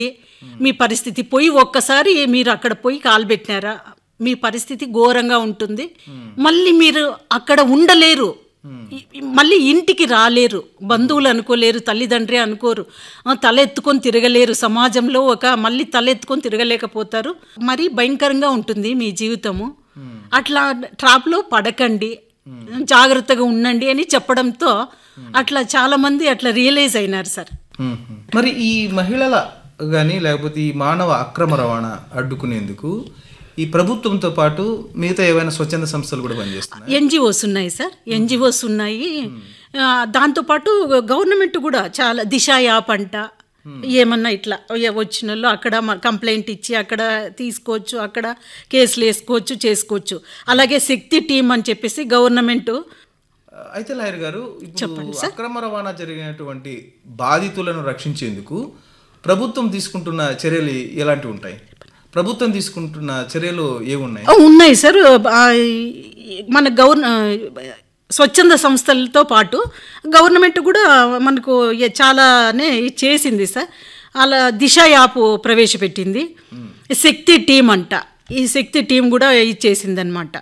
మీ పరిస్థితి పోయి ఒక్కసారి మీరు అక్కడ పోయి కాలు పెట్టినారా మీ పరిస్థితి ఘోరంగా ఉంటుంది మళ్ళీ మీరు అక్కడ ఉండలేరు ఈ- ఈ- మళ్ళీ ఇంటికి రాలేరు బంధువులు అనుకోలేరు తల్లిదండ్రి అనుకోరు ఆ, తల ఎత్తుకొని తిరగలేరు సమాజంలో ఒక మళ్ళీ తల ఎత్తుకొని తిరగలేకపోతారు మరీ భయంకరంగా ఉంటుంది మీ జీవితము అట్లా ట్రాప్లో పడకండి జాగ్రత్తగా ఉండండి అని చెప్పడంతో అట్లా చాలామంది అట్లా రియలైజ్ అయినారు సార్ మ్మ్. మరి ఈ మహిళల కానీ లేకపోతే ఈ మానవ అక్రమ రవాణా అడ్డుకునేందుకు ఈ ప్రభుత్వంతో పాటు మిగతా ఏవైనా స్వచ్ఛంద సంస్థలు కూడా పనిచేస్తున్నాయి ఎన్జిఓస్ ఉన్నాయి సార్ ఎన్జిఓస్ ఉన్నాయి ఆ, దాంతోపాటు గవర్నమెంట్ కూడా చాలా దిశ యాప్ అంట ఏమన్నా ఇట్లా ఏ- వచ్చిన వాళ్ళు అక్కడ కంప్లైంట్ ఇచ్చి అక్కడ తీసుకోవచ్చు అక్కడ కేసులు వేసుకోవచ్చు చేసుకోవచ్చు అలాగే శక్తి టీం అని చెప్పేసి గవర్నమెంట్ అయితే లాయర్ గారు ఇప్పుడు అక్రమ రవాణా జరిగినటువంటి బాధితులను రక్షించేందుకు ప్రభుత్వం తీసుకుంటున్న చర్యలు ఎలాంటివి ఉంటాయి ప్రభుత్వం తీసుకుంటున్న చర్యలు ఏమున్నాయి ఉన్నాయి సార్ ఆ, ఈ- మన గవర్న స్వచ్ఛంద సంస్థలతో పాటు గవర్నమెంట్ కూడా మనకు ఎ- చాలానే చేసింది సార్ అలా దిశ యాప్ ప్రవేశపెట్టింది శక్తి టీం అంట ఈ శక్తి టీం కూడా ఇచ్చేసిందనమాట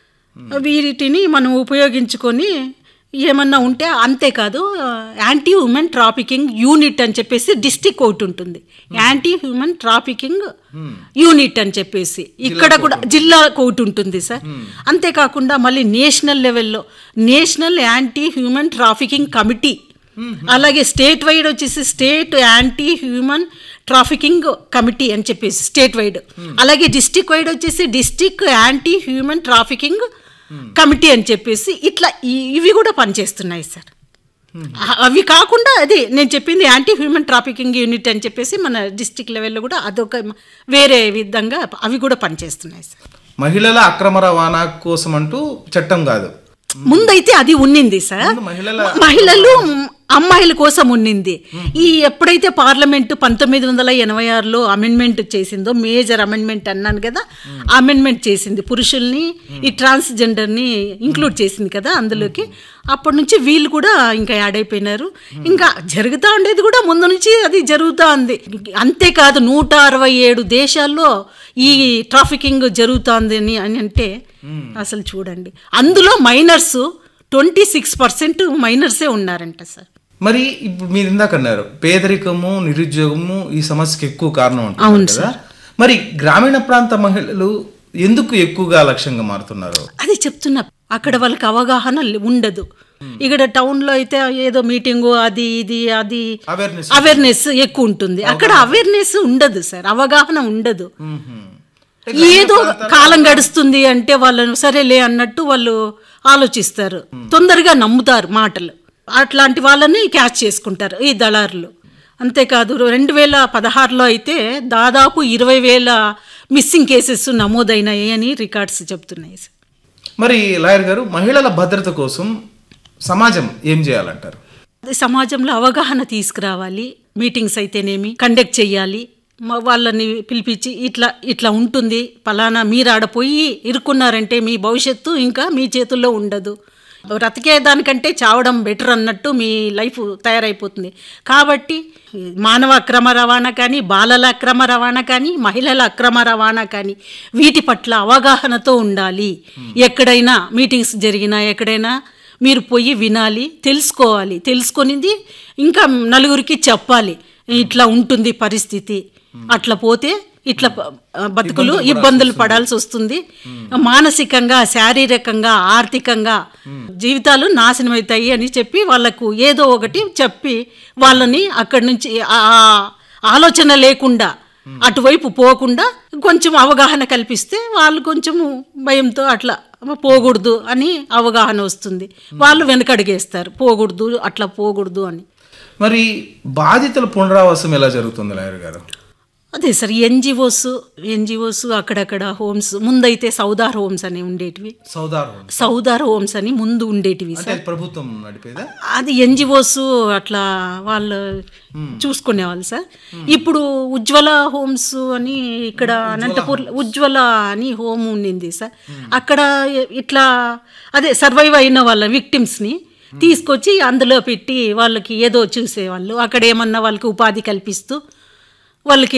వీటిని మనం ఉపయోగించుకొని ఏమన్నా ఉంటే అంతేకాదు యాంటీ హ్యూమన్ ట్రాఫికింగ్ యూనిట్ అని చెప్పేసి డిస్టిక్ ఒకటి ఉంటుంది యాంటీ హ్యూమన్ ట్రాఫికింగ్ యూనిట్ అని చెప్పేసి ఇక్కడ కూడా జిల్లా ఒకటి ఉంటుంది సార్ అంతేకాకుండా మళ్ళీ నేషనల్ లెవెల్లో national anti human trafficking committee అలాగే స్టేట్ వైడ్ వచ్చేసి state anti human trafficking committee అని చెప్పేసి స్టేట్ వైడ్ అలాగే డిస్టిక్ వైడ్ వచ్చేసి district anti human trafficking committee అని చెప్పేసి ఇట్లా ఈ- ఇవి కూడా పనిచేస్తున్నాయి సార్ అ- అవి కాకుండా అదే నేను చెప్పింది యాంటీ హ్యూమన్ ట్రాఫికింగ్ యూనిట్ అని చెప్పేసి మన డిస్టిక్ లెవెల్లో కూడా అదొక వేరే విధంగా అవి కూడా పనిచేస్తున్నాయి సార్ మహిళల అక్రమ రవాణా కోసం అంటూ చట్టం కాదు ముందైతే అది ఉన్నింది సార్ ముందు మహిళల మహిళలు అమ్మాయిల కోసం ఉన్నింది ఈ ఎప్పుడైతే పార్లమెంటు పంతొమ్మిది వందల ఎనభై ఆరులో అమెండ్మెంట్ చేసిందో మేజర్ అమెండ్మెంట్ అన్నాను కదా అమెండ్మెంట్ చేసింది పురుషుల్ని ఈ ట్రాన్స్జెండర్ని ఇంక్లూడ్ చేసింది కదా అందులోకి అప్పటి నుంచి వీళ్ళు కూడా ఇంకా యాడ్ అయిపోయినారు ఇంకా జరుగుతూ ఉండేది కూడా ముందు నుంచి అది జరుగుతూ ఉంది అంతేకాదు నూట అరవై ఏడు దేశాల్లో ఈ ట్రాఫికింగ్ జరుగుతోంది అని అని అంటే అసలు చూడండి అందులో మైనర్స్ ట్వంటీ సిక్స్ పర్సెంట్ మైనర్సే ఉన్నారంట సార్ మరి ఇప్పుడు మీరు ఇందాక అన్నారు పేదరికము నిరుద్యోగము ఈ సమస్యకి ఎక్కువ కారణం అంటున్నారు కదా మరి గ్రామీణ ప్రాంత మహిళలు ఎందుకు ఎక్కువగా లక్ష్యంగా మారుతున్నారు అది చెప్తున్నా అక్కడ వాళ్ళకి అవగాహన లే- ఉండదు ఇక్కడ టౌన్లో అయితే ఏదో మీటింగు అది ఇది అది అవేర్నెస్ అవేర్నెస్ ఎక్కువ ఉంటుంది అక్కడ అవేర్నెస్ ఉండదు సార్ అవగాహన ఉండదు ఏదో కాలం గడుస్తుంది అంటే వాళ్ళను సరేలే అన్నట్టు వాళ్ళు ఆలోచిస్తారు తొందరగా నమ్ముతారు మాటలు అట్లాంటి వాళ్ళని క్యాచ్ చేసుకుంటారు ఈ దళారులు అంతేకాదు రెండు వేల పదహారులో అయితే దాదాపు ఇరవై వేల మిస్సింగ్ కేసెస్ నమోదైనాయి అని రికార్డ్స్ చెప్తున్నాయి సార్ మరి లాయర్ గారు మహిళల భద్రత కోసం సమాజం ఏం చేయాలంటారు అదే సమాజంలో అవగాహన తీసుకురావాలి మీటింగ్స్ అయితేనేమి కండక్ట్ చేయాలి మ- వాళ్ళని పిలిపించి ఇట్లా ఇట్లా ఉంటుంది పలానా మీరు ఆడపోయి ఇరుక్కున్నారంటే మీ భవిష్యత్తు ఇంకా మీ చేతుల్లో ఉండదు బ్రతికే దానికంటే చావడం బెటర్ అన్నట్టు మీ లైఫ్ తయారైపోతుంది కాబట్టి మానవ అక్రమ రవాణా కానీ బాలల అక్రమ రవాణా కానీ మహిళల అక్రమ రవాణా కానీ వీటి పట్ల అవగాహనతో ఉండాలి ఎక్కడైనా మీటింగ్స్ జరిగినా ఎక్కడైనా మీరు పోయి వినాలి తెలుసుకోవాలి తెలుసుకొనింది ఇంకా నలుగురికి చెప్పాలి ఇట్లా ఉంటుంది పరిస్థితి అట్లా పోతే ఇట్లా ప- బతుకులు ఇబ్బందులు పడాల్సి వస్తుంది మానసికంగా శారీరకంగా ఆర్థికంగా జీవితాలు నాశనం అవుతాయి అని చెప్పి వాళ్ళకు ఏదో ఒకటి చెప్పి వాళ్ళని అక్కడి నుంచి ఆ ఆలోచన లేకుండా అటువైపు పోకుండా కొంచెం అవగాహన కల్పిస్తే వాళ్ళు కొంచెము భయంతో అట్లా పోకూడదు అని అవగాహన వస్తుంది వాళ్ళు వెనకడిగేస్తారు పోకూడదు అట్లా పోకూడదు అని మరి బాధితుల పునరావాసం ఎలా జరుగుతుంది లాయర్ గారు అదే సార్ ఎన్జిఓస్ ఎన్జిఓస్ అక్కడక్కడ హోమ్స్ ముందైతే సౌదార్ హోమ్స్ అని ఉండేటివి సౌదార్ సౌదార్ హోమ్స్ అని ముందు ఉండేటివి అంటే అది ప్రభుత్వం నడిపేదా అది ఎన్జిఓస్ అట్లా వాళ్ళు చూసుకునేవాళ్ళు సార్ ఇప్పుడు ఉజ్వల హోమ్స్ అని ఇక్కడ అనంతపూర్ ఉజ్వల అని హోమ్ ఉండింది సార్ అక్కడ ఇట్లా అదే సర్వైవ్ అయిన వాళ్ళ విక్టిమ్స్ని తీసుకొచ్చి అందులో పెట్టి వాళ్ళకి ఏదో చూసేవాళ్ళు అక్కడ ఏమన్నా వాళ్ళకి ఉపాధి కల్పిస్తూ వాళ్ళకి